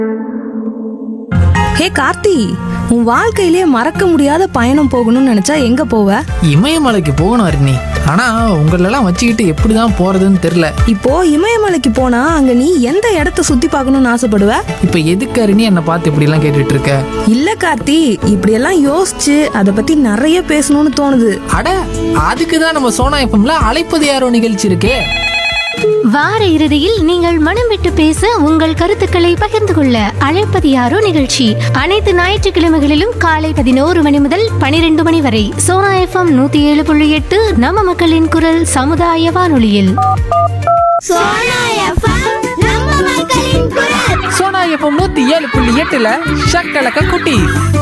ஹே கார்த்தி உன் வாழ்க்கையிலே மறக்க முடியாத பயணம் போகணும்னு நினைச்சா எங்க போவ இமயமலைக்கு போகணும் அருணி ஆனா உங்களெல்லாம் வச்சுக்கிட்டு எப்படிதான் போறதுன்னு தெரியல இப்போ இமயமலைக்கு போனா அங்க நீ எந்த இடத்த சுத்தி பார்க்கணும்னு ஆசைப்படுவ இப்ப எதுக்கு அருணி என்னை பார்த்து இப்படி எல்லாம் கேட்டுட்டு இருக்க இல்ல கார்த்தி இப்படியெல்லாம் யோசிச்சு அதை பத்தி நிறைய பேசணும்னு தோணுது அட அதுக்கு தான் நம்ம சோனா எஃப்எம்ல அழைப்பது யாரோ நிகழ்ச்சி இருக்கே வார இறுதியில் நீங்கள் மனம் விட்டு பேச உங்கள் கருத்துக்களை பகிர்ந்து கொள்ள அழைப்பது யாரோ நிகழ்ச்சி அனைத்து ஞாயிற்றுக்கிழமைகளிலும் காலை பதினோரு மணி முதல் பனிரெண்டு மணி வரை சோனா எஃப்எம் நூத்தி ஏழு புள்ளி எட்டு நம்ம மக்களின் குரல் சமுதாய வானொலியில் சோனா எஃப்எம் நூத்தி ஏழு புள்ளி எட்டுல ஷக்கலக்க குட்டி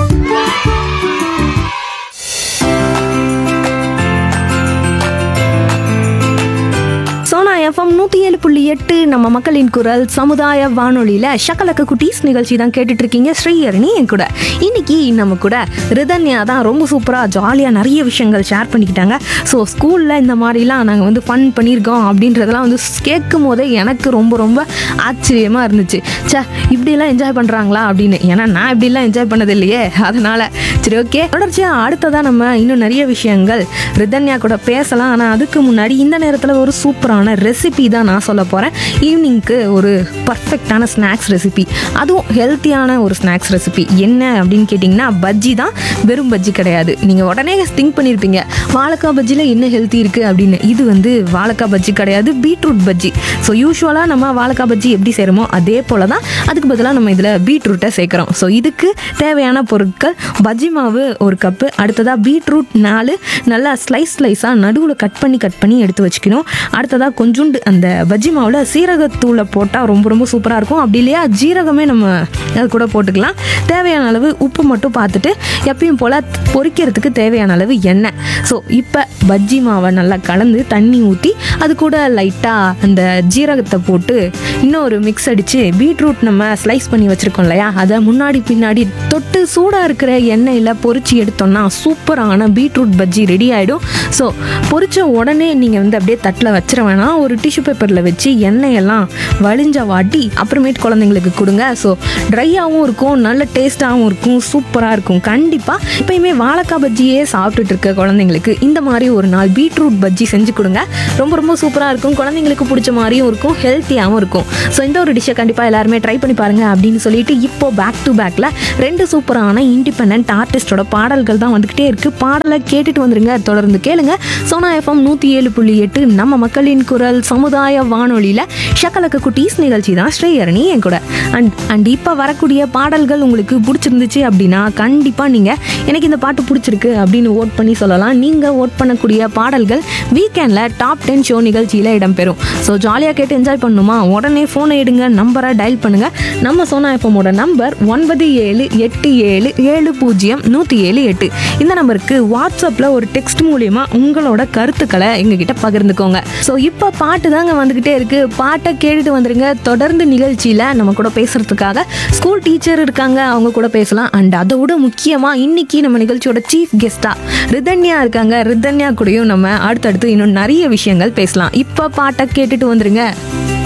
சோனா எஃப்எம் நூத்தி ஏழு புள்ளி எட்டு நம்ம மக்களின் குரல் சமுதாய வானொலியில ஷக்கலக்க குட்டீஸ் நிகழ்ச்சி தான் கேட்டுட்டு இருக்கீங்க ஸ்ரீஹரணி என் கூட இன்னைக்கு நம்ம கூட ரிதன்யா தான் ரொம்ப சூப்பரா ஜாலியா நிறைய விஷயங்கள் ஷேர் பண்ணிக்கிட்டாங்க ஸோ ஸ்கூல்ல இந்த மாதிரிலாம் நாங்கள் வந்து ஃபன் பண்ணியிருக்கோம் அப்படின்றதெல்லாம் வந்து கேட்கும் போதே எனக்கு ரொம்ப ரொம்ப ஆச்சரியமா இருந்துச்சு ச்சே இப்படிலாம் என்ஜாய் பண்றாங்களா அப்படின்னு ஏன்னா நான் இப்படிலாம் என்ஜாய் பண்ணது இல்லையே அதனால சரி ஓகே தொடர்ச்சியா அடுத்ததா நம்ம இன்னும் நிறைய விஷயங்கள் ரிதன்யா கூட பேசலாம் ஆனால் அதுக்கு முன்னாடி இந்த நேரத்தில் ஒரு சூப்பரான ரெசிபி தான் நான் சொல்ல போகிறேன் ஈவினிங்க்கு ஒரு பர்ஃபெக்டான ஸ்நாக்ஸ் ரெசிபி அதுவும் ஹெல்த்தியான ஒரு ஸ்நாக்ஸ் ரெசிபி என்ன அப்படின்னு கேட்டிங்கன்னா பஜ்ஜி தான் வெறும் பஜ்ஜி கிடையாது நீங்கள் உடனே திங்க் பண்ணியிருப்பீங்க வாழைக்காய் பஜ்ஜியில் என்ன ஹெல்த்தி இருக்குது அப்படின்னு இது வந்து வாழைக்காய் பஜ்ஜி கிடையாது பீட்ரூட் பஜ்ஜி ஸோ யூஸ்வலாக நம்ம வாழைக்காய் பஜ்ஜி எப்படி செய்கிறோமோ அதே போல் தான் அதுக்கு பதிலாக நம்ம இதில் பீட்ரூட்டை சேர்க்குறோம் ஸோ இதுக்கு தேவையான பொருட்கள் பஜ்ஜி மாவு ஒரு கப்பு அடுத்ததாக பீட்ரூட் நாலு நல்லா ஸ்லைஸ் ஸ்லைஸாக நடுவில் கட் பண்ணி கட் பண்ணி எடுத்து வச்சுக்கணும் அடுத்ததாக கொஞ்சோண்டு அந்த பஜ்ஜி மாவில் சீரகத்தூளை போட்டால் ரொம்ப ரொம்ப சூப்பராக இருக்கும் அப்படி இல்லையா ஜீரகமே நம்ம அது கூட போட்டுக்கலாம் தேவையான அளவு உப்பு மட்டும் பார்த்துட்டு எப்பயும் போல் பொரிக்கிறதுக்கு தேவையான அளவு எண்ணெய் ஸோ இப்போ பஜ்ஜி மாவை நல்லா கலந்து தண்ணி ஊற்றி அது கூட லைட்டாக அந்த ஜீரகத்தை போட்டு இன்னொரு மிக்ஸ் அடித்து பீட்ரூட் நம்ம ஸ்லைஸ் பண்ணி வச்சுருக்கோம் இல்லையா அதை முன்னாடி பின்னாடி தொட்டு சூடாக இருக்கிற எண்ணெயில் பொரிச்சு எடுத்தோம்னா சூப்பரான பீட்ரூட் பஜ்ஜி ரெடி ஆகிடும் ஸோ பொரிச்ச உடனே நீங்கள் வந்து அப்படியே தட்டில் வச்சிட வேணாம் ஒரு டிஷ்யூ பேப்பரில் வச்சு எண்ணெயெல்லாம் வழிஞ்ச வாட்டி அப்புறமேட்டு குழந்தைங்களுக்கு கொடுங்க ஸோ ட்ரையாகவும் இருக்கும் நல்ல டேஸ்ட்டாகவும் இருக்கும் சூப்பராக இருக்கும் கண்டிப்பாக எப்பயுமே வாழைக்காய் பஜ்ஜியே சாப்பிட்டுட்டு இருக்க குழந்தைங்களுக்கு இந்த மாதிரி ஒரு நாள் பீட்ரூட் பஜ்ஜி செஞ்சு கொடுங்க ரொம்ப ரொம்ப சூப்பராக இருக்கும் குழந்தைங்களுக்கு பிடிச்ச மாதிரியும் இருக்கும் ஹெல்த்தியாகவும் இருக்கும் ஸோ இந்த ஒரு டிஷ்ஷை கண்டிப்பாக எல்லாருமே ட்ரை பண்ணி பாருங்க அப்படின்னு சொல்லிட்டு இப்போ பேக் டு பேக்கில் ரெண்டு சூப்பரான இண்டிபெண்ட் ஆர்டிஸ்டோட பாடல்கள் தான் வந்துக்கிட்டே இருக்குது பாடலை கேட்டுட்டு வந்துருங்க தொடர்ந்து கேளுங்க சோனா எஃப்எம் நூற்றி ஏழு புள்ளி எட்டு நம்ம மக்களின் குரல் சமுதாய வானொலியில் ஷக்கலக்க குட்டீஸ் நிகழ்ச்சி தான் ஸ்ரீஹரணி என் கூட அண்ட் அண்ட் இப்போ வரக்கூடிய பாடல்கள் உங்களுக்கு பிடிச்சிருந்துச்சு அப்படின்னா கண்டிப்பாக நீங்கள் எனக்கு இந்த பாட்டு பிடிச்சிருக்கு அப்படின்னு ஓட் பண்ணி சொல்லலாம் நீங்கள் ஓட் பண்ணக்கூடிய பாடல்கள் வீக்கெண்டில் டாப் டென் ஷோ நிகழ்ச்சியில் இடம்பெறும் ஸோ ஜாலியாக கேட்டு என்ஜாய் பண்ணணுமா உடனே ஃபோனை எடுங்க நம்பரை டயல் பண்ணுங்கள் நம்ம சோனா எஃப்எம்மோட நம்பர் ஒன்பது ஏழு எட்டு ஏழு ஏழு பூஜ்ஜியம் நூற்றி ஏழு எட்டு இந்த நம்பருக்கு வாட்ஸ்அப்பில் ஒரு டெக்ஸ்ட் மூலியமா உங்களோட கருத்துக்களை எங்ககிட்ட பகிர்ந்துக்கோங்க ஸோ இப்போ பாட்டு தாங்க வந்துக்கிட்டே இருக்கு பாட்டை கேட்டுட்டு வந்துருங்க தொடர்ந்து நிகழ்ச்சியில் நம்ம கூட பேசுறதுக்காக ஸ்கூல் டீச்சர் இருக்காங்க அவங்க கூட பேசலாம் அண்ட் அதை விட முக்கியமாக இன்னைக்கு நம்ம நிகழ்ச்சியோட சீஃப் கெஸ்டா ரிதன்யா இருக்காங்க ரிதன்யா கூடயும் நம்ம அடுத்தடுத்து இன்னும் நிறைய விஷயங்கள் பேசலாம் இப்போ பாட்டை கேட்டுட்டு வந்துருங்க